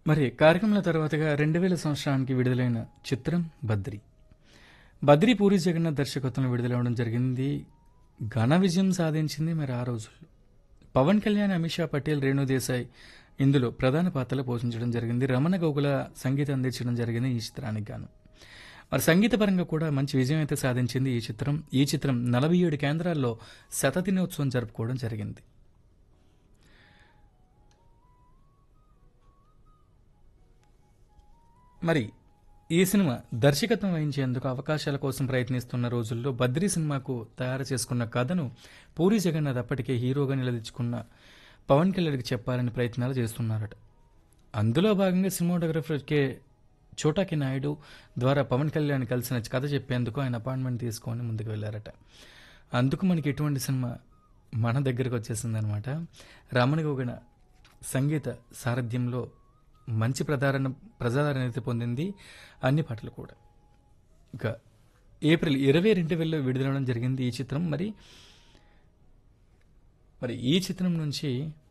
మరి కార్యక్రమాల తర్వాతగా రెండు వేల సంవత్సరానికి విడుదలైన చిత్రం బద్రి బద్రి పూరి జగన్నాథ్ దర్శకత్వంలో విడుదలవడం జరిగింది ఘన విజయం సాధించింది మరి ఆ రోజుల్లో పవన్ కళ్యాణ్ అమిషా పటేల్ రేణు దేశాయ్ ఇందులో ప్రధాన పాత్రలు పోషించడం జరిగింది రమణ గోగుల సంగీతం అందించడం జరిగింది ఈ చిత్రానికి గాను మరి సంగీతపరంగా కూడా మంచి విజయం అయితే సాధించింది ఈ చిత్రం ఈ చిత్రం నలభై ఏడు కేంద్రాల్లో శతదినోత్సవం జరుపుకోవడం జరిగింది మరి ఈ సినిమా దర్శకత్వం వహించేందుకు అవకాశాల కోసం ప్రయత్నిస్తున్న రోజుల్లో బద్రీ సినిమాకు తయారు చేసుకున్న కథను పూరి జగన్నాథ్ అప్పటికే హీరోగా నిలదీర్చుకున్న పవన్ కళ్యాణ్కి చెప్పాలని ప్రయత్నాలు చేస్తున్నారట అందులో భాగంగా సినిమాటోగ్రఫర్ కె చోటాకి నాయుడు ద్వారా పవన్ కళ్యాణ్ కలిసిన కథ చెప్పేందుకు ఆయన అపాయింట్మెంట్ తీసుకొని ముందుకు వెళ్ళారట అందుకు మనకి ఎటువంటి సినిమా మన దగ్గరకు వచ్చేసిందనమాట రమణ గోగన సంగీత సారథ్యంలో మంచి ప్రధారణ ప్రజాదరణ అయితే పొందింది అన్ని పాటలు కూడా ఇక ఏప్రిల్ ఇరవై రెండు వేలలో విడుదలవడం జరిగింది ఈ చిత్రం మరి మరి ఈ చిత్రం నుంచి